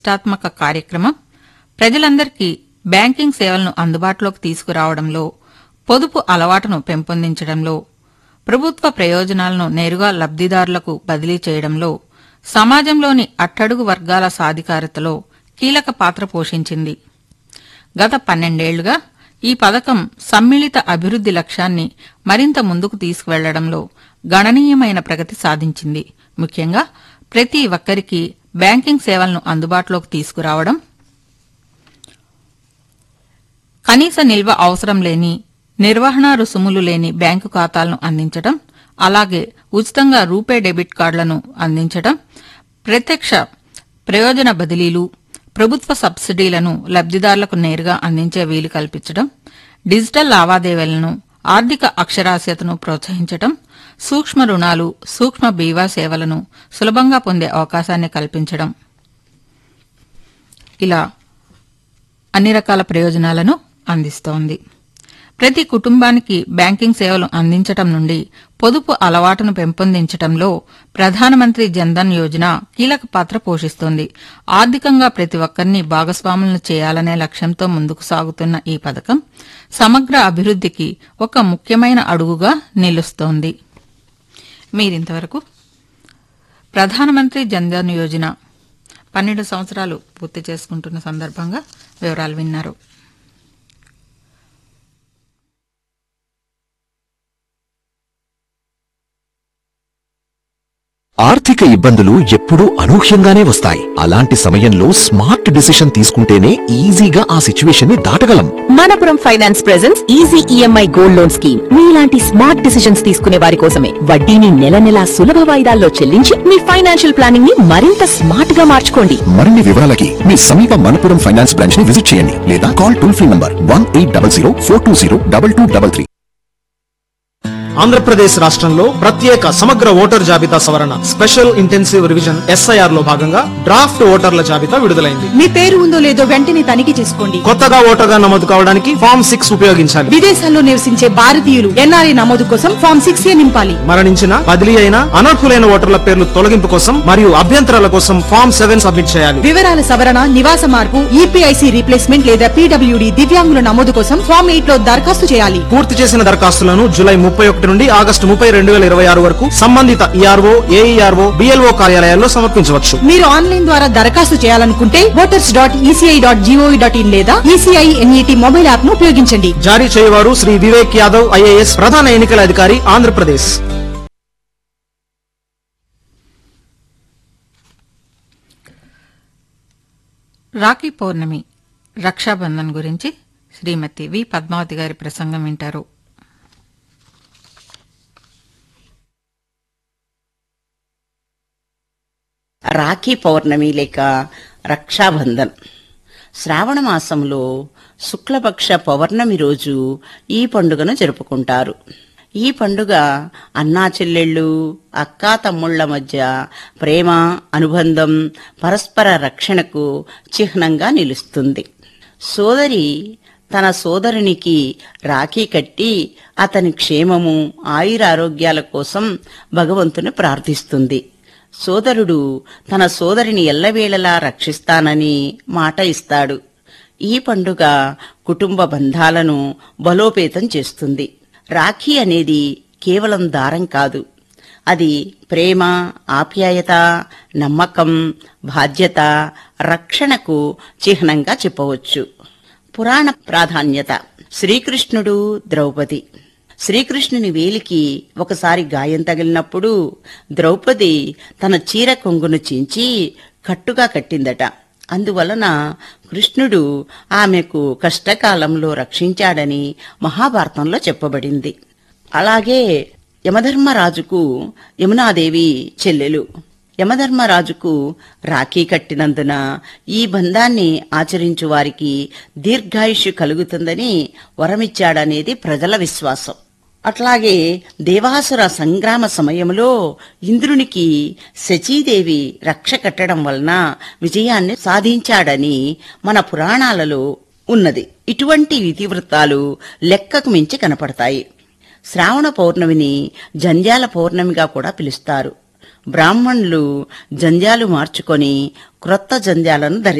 ప్రతిష్టాత్మక కార్యక్రమం ప్రజలందరికీ బ్యాంకింగ్ సేవలను అందుబాటులోకి తీసుకురావడంలో పొదుపు అలవాటును పెంపొందించడంలో ప్రభుత్వ ప్రయోజనాలను నేరుగా లబ్దిదారులకు బదిలీ చేయడంలో సమాజంలోని అట్టడుగు వర్గాల సాధికారతలో కీలక పాత్ర పోషించింది గత పన్నెండేళ్లుగా ఈ పథకం సమ్మిళిత అభివృద్ది లక్ష్యాన్ని మరింత ముందుకు తీసుకువెళ్లడంలో గణనీయమైన ప్రగతి సాధించింది ముఖ్యంగా ప్రతి ఒక్కరికి బ్యాంకింగ్ సేవలను అందుబాటులోకి తీసుకురావడం కనీస నిల్వ అవసరం లేని నిర్వహణ రుసుములు లేని బ్యాంకు ఖాతాలను అందించడం అలాగే ఉచితంగా రూపే డెబిట్ కార్డులను అందించడం ప్రత్యక్ష ప్రయోజన బదిలీలు ప్రభుత్వ సబ్సిడీలను లబ్దిదారులకు నేరుగా అందించే వీలు కల్పించడం డిజిటల్ లావాదేవీలను ఆర్థిక అక్షరాస్యతను ప్రోత్సహించడం సూక్ష్మ రుణాలు సూక్ష్మ బీమా సేవలను సులభంగా పొందే అవకాశాన్ని కల్పించడం ఇలా అన్ని రకాల ప్రయోజనాలను అందిస్తోంది ప్రతి కుటుంబానికి బ్యాంకింగ్ సేవలు అందించటం నుండి పొదుపు అలవాటును పెంపొందించటంలో ప్రధానమంత్రి జన్ధన్ యోజన కీలక పాత్ర పోషిస్తోంది ఆర్థికంగా ప్రతి ఒక్కరిని భాగస్వాములను చేయాలనే లక్ష్యంతో ముందుకు సాగుతున్న ఈ పథకం సమగ్ర అభివృద్దికి ఒక ముఖ్యమైన అడుగుగా నిలుస్తోంది మీరింతవరకు ప్రధానమంత్రి జన్ధన్ యోజన పన్నెండు సంవత్సరాలు పూర్తి చేసుకుంటున్న సందర్భంగా వివరాలు విన్నారు ఆర్థిక ఇబ్బందులు ఎప్పుడూ అనూహ్యంగానే వస్తాయి అలాంటి సమయంలో స్మార్ట్ డిసిషన్ తీసుకుంటేనే ఈజీగా ఆ సిచ్యువేషన్ ని దాటగలం Manappuram finance presents easy EMI gold loan scheme మీలాంటి స్మార్ట్ డిసిషన్స్ తీసుకునే వారి కోసమే వడ్డీని నెల నెలా సులభ వాయిదాల్లో చెల్లించి మీ ఫైనాన్షియల్ ప్లానింగ్ ని మరింత స్మార్ట్ గా మార్చుకోండి మరిన్ని వివరాలకి మీ సమీప మనపురం ఫైనాన్స్ బ్రాంచ్ ని విజిట్ చేయండి లేదా call toll free number one eight double zero four two zero double two double three Andhra Pradesh రాష్ట్రంలో ప్రత్యేక సమగ్ర ఓటర్ జాబితా సవరణ స్పెషల్ ఇంటెన్సివ్ రివిజన్ ఎస్ఐఆర్ లో భాగంగా డ్రాఫ్ట్ ఓటర్ల జాబితా విడుదలైంది మీ పేరు ఉందో లేదో వెంటనే తనిఖీ చేసుకోండి కొత్తగా ఓటర్గా నమోదు కావడానికి ఫామ్ సిక్స్ ఉపయోగించాలి విదేశాల్లో నివసించే భారతీయులు ఎన్ఆర్ఐ నమోదు కోసం ఫామ్ సిక్స్ ఏ నింపాలి మరణించిన బదిలీ అయిన అనర్హులైన ఓటర్ల పేర్లు తొలగింపు కోసం మరియు అభ్యంతరాల కోసం ఫామ్ సెవెన్ సబ్మిట్ చేయాలి వివరాల సవరణ నివాస మార్పు ఈపీఐసి రీప్లేస్మెంట్ లేదా పీడబ్ల్యూడి దివ్యాంగుల నమోదు కోసం ఫామ్ ఎయిట్ లో దరఖాస్తు చేయాలి పూర్తి చేసిన దరఖాస్తులను జూలై ముప్పై ఒకటి నుండి ఆగస్టు ముప్పై రెండు వేల ఇరవై ఆరు వరకు సంబంధిత ఈఆర్ఓ ఏఈఆర్ఓ బిఎల్ఓ కార్యాలయాల్లో సమర్పించవచ్చు మీరు ఆన్లైన్ ద్వారా దరఖాస్తు చేయాలనుకుంటే voters dot ECI dot GOV dot IN లేదా ఈసీఐ ఎన్ఈటీ మొబైల్ యాప్ ను ఉపయోగించండి జారీ చేయవారు శ్రీ వివేక్ యాదవ్ ఐఏఎస్ ప్రధాన ఎన్నికల అధికారి ఆంధ్రప్రదేశ్ రాఖీ పౌర్ణమి రక్షాబంధన్ గురించి శ్రీమతి వి పద్మావతి గారి ప్రసంగం వింటారు రాఖీ పౌర్ణమి లేక రక్షాబంధన్ శ్రావణ మాసంలో శుక్లపక్ష పౌర్ణమి రోజు ఈ పండుగను జరుపుకుంటారు ఈ పండుగ అన్నా చెల్లెళ్ళు అక్కా తమ్ముళ్ల మధ్య ప్రేమ అనుబంధం పరస్పర రక్షణకు చిహ్నంగా నిలుస్తుంది సోదరి తన సోదరునికి రాఖీ కట్టి అతని క్షేమము ఆయురారోగ్యాల కోసం భగవంతుని ప్రార్థిస్తుంది సోదరుడు తన సోదరిని ఎల్లవేళలా రక్షిస్తానని మాట ఇస్తాడు ఈ పండుగ కుటుంబ బంధాలను బలోపేతం చేస్తుంది రాఖీ అనేది కేవలం దారం కాదు అది ప్రేమ ఆప్యాయత నమ్మకం బాధ్యత రక్షణకు చిహ్నంగా చెప్పవచ్చు పురాణ ప్రాధాన్యత శ్రీకృష్ణుడు ద్రౌపది శ్రీకృష్ణుని వేలికి ఒకసారి గాయం తగిలినప్పుడు ద్రౌపది తన చీర కొంగును చించి కట్టుగా కట్టిందట అందువలన కృష్ణుడు ఆమెకు కష్టకాలంలో రక్షించాడని మహాభారతంలో చెప్పబడింది అలాగే యమధర్మరాజుకు యమునాదేవి చెల్లెలు యమధర్మరాజుకు రాఖీ కట్టినందున ఈ బంధాన్ని ఆచరించు వారికి దీర్ఘాయుష్యు కలుగుతుందని వరమిచ్చాడనేది ప్రజల విశ్వాసం అట్లాగే దేవాసుర సంగ్రామ సమయంలో ఇంద్రునికి శచీదేవి రక్ష కట్టడం వలన విజయాన్ని సాధించాడని మన పురాణాలలో ఉన్నది ఇటువంటి ఇతివృత్తాలు లెక్కకు మించి కనపడతాయి శ్రావణ పౌర్ణమిని జంధ్యాల పౌర్ణమిగా కూడా పిలుస్తారు బ్రాహ్మణులు జంధ్యాలు మార్చుకొని క్రొత్త జంధ్యాలను ధరి